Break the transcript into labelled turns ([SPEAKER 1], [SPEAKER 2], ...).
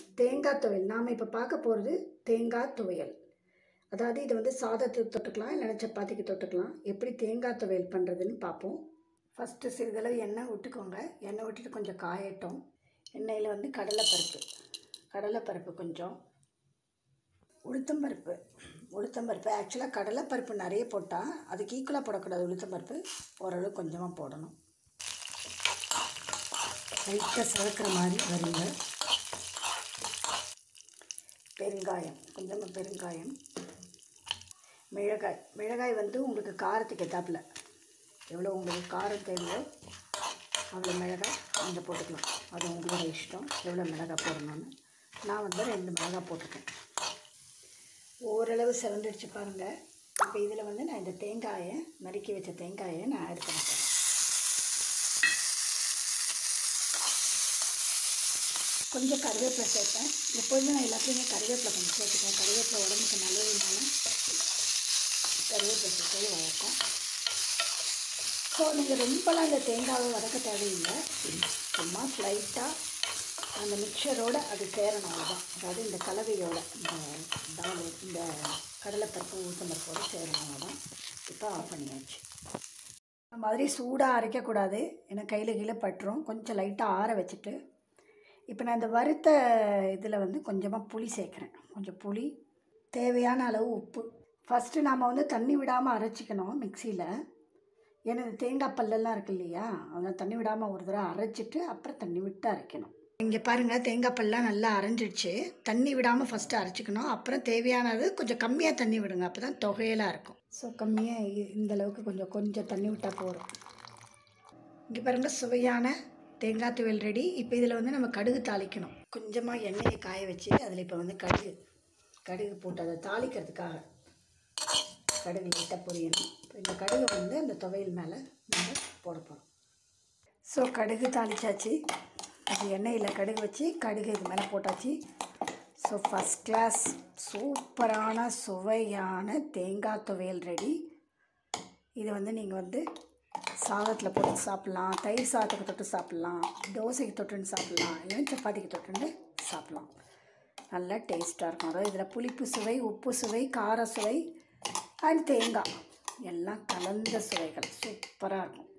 [SPEAKER 1] தேங்காய் துவையல் நாம் இப்போ பார்க்க போகிறது தேங்காய் துவையல் அதாவது இது வந்து சாதத்துக்கு தொட்டுக்கலாம் இல்லைன்னா சப்பாத்திக்கு தொட்டுக்கலாம் எப்படி தேங்காய் துவையல் பண்ணுறதுன்னு பார்ப்போம் ஃபஸ்ட்டு சிறிதளவு எண்ணெய் விட்டுக்கோங்க எண்ணெய் விட்டுட்டு கொஞ்சம் காயட்டும் எண்ணெயில் வந்து கடலைப்பருப்பு கடலைப்பருப்பு கொஞ்சம் உளுத்தம்பருப்பு உளுத்தம்பருப்பு ஆக்சுவலாக கடலைப்பருப்பு நிறைய போட்டால் அதுக்கு ஈக்குவலாக போடக்கூடாது உளுத்தம்பருப்பு ஓரளவு கொஞ்சமாக போடணும் லைட்டாக சிவக்கிற மாதிரி வருங்க பெருங்காயம் கொஞ்சமாக பெருங்காயம் மிளகாய் மிளகாய் வந்து உங்களுக்கு காரத்துக்கு ஏற்றாப்புல எவ்வளோ உங்களுக்கு காரம் தேவையோ அவ்வளோ மிளகாய் நீங்கள் போட்டுக்கலாம் அது உங்களோட இஷ்டம் எவ்வளோ மிளகாய் போடணும்னு நான் வந்து ரெண்டு மிளகாய் போட்டிருக்கேன் ஓரளவு சிவந்துடுச்சு பாருங்கள் இப்போ இதில் வந்து நான் இந்த தேங்காயை நறுக்கி வச்ச தேங்காயை நான் ஆட் பண்ண போகிறேன் கொஞ்சம் கருவேப்பிலை சேர்ப்பேன் எப்போதுமே நான் எல்லாத்தையுமே கருவேப்பிலை கொஞ்சம் சேர்த்துப்பேன் கருவேப்பிலை உடம்புக்கு நல்லதுனால கருவேப்பிலை சேர்த்து வளர்க்கும் ஸோ நீங்கள் ரொம்பலாம் இந்த தேங்காவை வதக்க தேவையில்லை சும்மா ஸ்லைட்டாக அந்த மிக்சரோட அது சேரணும் அவ்வளோதான் அதாவது இந்த கலவையோட இந்த தால் இந்த கடலைப்பருப்பு ஊத்தம்பருப்போடு சேரணும் அவ்வளோதான் இப்போ ஆஃப் பண்ணியாச்சு இந்த மாதிரி சூடாக அரைக்கக்கூடாது ஏன்னா கையில் கீழே பட்டுரும் கொஞ்சம் லைட்டாக ஆற வச்சுட்டு இப்போ நான் இந்த வறுத்த இதில் வந்து கொஞ்சமாக புளி சேர்க்குறேன் கொஞ்சம் புளி தேவையான அளவு உப்பு ஃபஸ்ட்டு நாம் வந்து தண்ணி விடாமல் அரைச்சிக்கணும் மிக்சியில் ஏன்னா இந்த தேங்காய் பல்லெல்லாம் இருக்கு இல்லையா அதெல்லாம் தண்ணி விடாமல் ஒரு தடவை அரைச்சிட்டு அப்புறம் தண்ணி விட்டு அரைக்கணும் இங்கே பாருங்கள் தேங்காய் பல்லாம் நல்லா அரைஞ்சிடுச்சு தண்ணி விடாமல் ஃபஸ்ட்டு அரைச்சிக்கணும் அப்புறம் தேவையானது கொஞ்சம் கம்மியாக தண்ணி விடுங்க அப்போ தான் தொகையலாக இருக்கும் ஸோ கம்மியாக இந்த அளவுக்கு கொஞ்சம் கொஞ்சம் தண்ணி விட்டால் போதும் இங்கே பாருங்கள் சுவையான தேங்காய் துவையல் ரெடி இப்போ இதில் வந்து நம்ம கடுகு தாளிக்கணும் கொஞ்சமாக எண்ணெயை காய வச்சு அதில் இப்போ வந்து கடுகு கடுகு போட்டு அதை தாளிக்கிறதுக்காக கடுகு லைட்டாக பொரியணும் இப்போ இந்த கடுகை வந்து அந்த துவையல் மேலே நம்ம போட போகிறோம் ஸோ கடுகு தாளிச்சாச்சு அது எண்ணெயில் கடுகு வச்சு கடுகு இது மேலே போட்டாச்சு ஸோ ஃபஸ்ட் கிளாஸ் சூப்பரான சுவையான தேங்காய் துவையல் ரெடி இது வந்து நீங்கள் வந்து சாதத்தில் போட்டு சாப்பிட்லாம் தயிர் சாதத்துக்கு தொட்டு சாப்பிட்லாம் தோசைக்கு தொட்டுன்னு சாப்பிட்லாம் இல்லைன்னா சப்பாத்திக்கு தொட்டுன்னு சாப்பிட்லாம் நல்லா டேஸ்ட்டாக இருக்கும் அதாவது இதில் புளிப்பு சுவை உப்பு சுவை கார சுவை அண்ட் தேங்காய் எல்லாம் கலந்த சுவைகள் சூப்பராக இருக்கும்